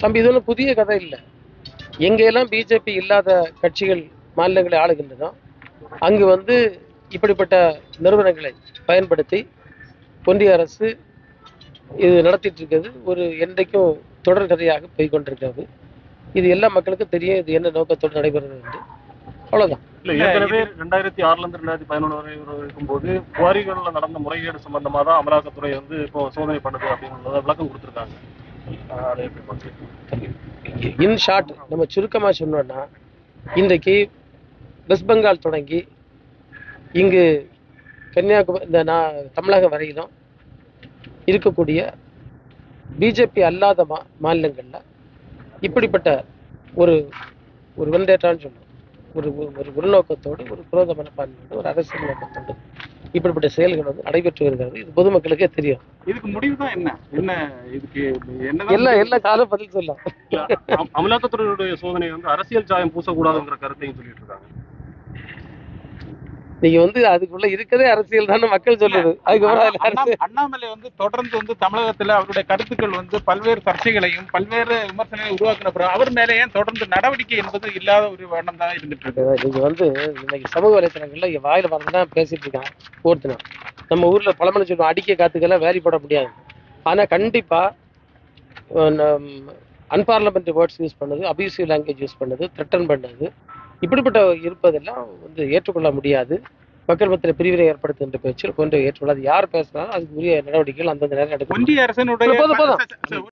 தம்பி இது ஒன்றும் புதிய கதை இல்லை எங்கெல்லாம் பிஜேபி இல்லாத கட்சிகள் மாநிலங்களை ஆளுகின்றனோ அங்கு வந்து இப்படிப்பட்ட நிறுவனங்களை பயன்படுத்தி ஒன்றிய அரசு இது நடத்திட்டு இருக்கிறது ஒரு என்றைக்கும் தொடர் கதையாக போய் கொண்டிருக்கிறது இது எல்லா மக்களுக்கும் தெரியும் இது என்ன நோக்கத்தோடு நடைபெறுகிறது என்று அவ்வளவுதான் இல்ல ஏற்கனவே ரெண்டாயிரத்தி ஆறுல இருந்து ரெண்டாயிரத்தி பதினொன்று வரை இருக்கும்போது குவாரிகள்ல நடந்த முறைகேடு சம்பந்தமா தான் அமலாக்கத்துறை வந்து இப்போ சோதனை பண்ணுது அப்படிங்கறத விளக்கம் கொடுத்திருக்காங்க ஆஹ் அதை எப்படி பாக்குறீங்க? இன் ஷார்ட் நம்ம சுருக்கமாக சொன்னோம்னா இன்றைக்கு வெஸ்ட் பெங்கால் தொடங்கி இங்கு கன்னியாகுமரி இந்த நான் தமிழகம் வரையிலும் இருக்கக்கூடிய பிஜேபி அல்லாத மா மாநிலங்களில் இப்படிப்பட்ட ஒரு ஒரு வெண்டேட்டான்னு சொல்லுவோம் ஒரு ஒரு உள்நோக்கத்தோடு ஒரு குரோத மனப்பான்மையோடு ஒரு அரசியல் நோக்கத்தோடு இப்படிப்பட்ட செயல்கள் வந்து நடைபெற்று வருகிறது இது பொதுமக்களுக்கே தெரியும் இதுக்கு முடிவு தான் என்ன என்ன இதுக்கு என்னதான் எல்லா எல்லா காலம் பதில் சொல்லலாம் அம்- அமலாக்கத்துறையுடைய சோதனை வந்து அரசியல் சாயம் பூசக்கூடாதுங்கிற கருத்தையும் சொல்லிட்டு இருக்காங்க நீங்க வந்து அதுக்குள்ள இருக்கதே அரசியல் தானே மக்கள் சொல்லுது அதுக்கப்புறம் அதுல அண்ணா- அரசியல் அண்ணாமலை வந்து தொடர்ந்து வந்து தமிழகத்துல அவருடைய கருத்துக்கள் வந்து பல்வேறு சர்ச்சைகளையும் பல்வேறு விமர்சனங்களை உருவாக்கின பிறகு அவர் மேலே ஏன் தொடர்ந்து நடவடிக்கை என்பது இல்லாத ஒரு வண்ணம் தான் இருந்துட்டு இருக்கு நீங்க வந்து இன்னைக்கு சமூக வலைத்தளங்கள்ல இங்க வாயில வரதான் பேசிட்டு இருக்கான் ஒருத்தனா நம்ம ஊர்ல பழமொழி சொல்லுவோம் அடிக்க காத்துக்கெல்லாம் வேரி போட முடியாது ஆனா கண்டிப்பா அன்பார்லமெண்ட் வேர்ட்ஸ் யூஸ் பண்ணது அபியூசிவ் லாங்குவேஜ் யூஸ் பண்ணது த்ரெட்டன் பண்ணது இப்படிப்பட்ட இருப்பதெல்லாம் வந்து ஏற்றுக்கொள்ள முடியாது மக்கள் மத்தியில் பிரிவினை ஏற்படுத்துகின்ற பேச்சில் கொண்டு ஏற்றுக்கொள்ளாது யார் பேசினாலும் அதுக்கு உரிய நடவடிக்கைகள் அந்தந்த நேரம் எடுக்கணும் ஒன்றிய அரசனுடைய போதும், போதும்.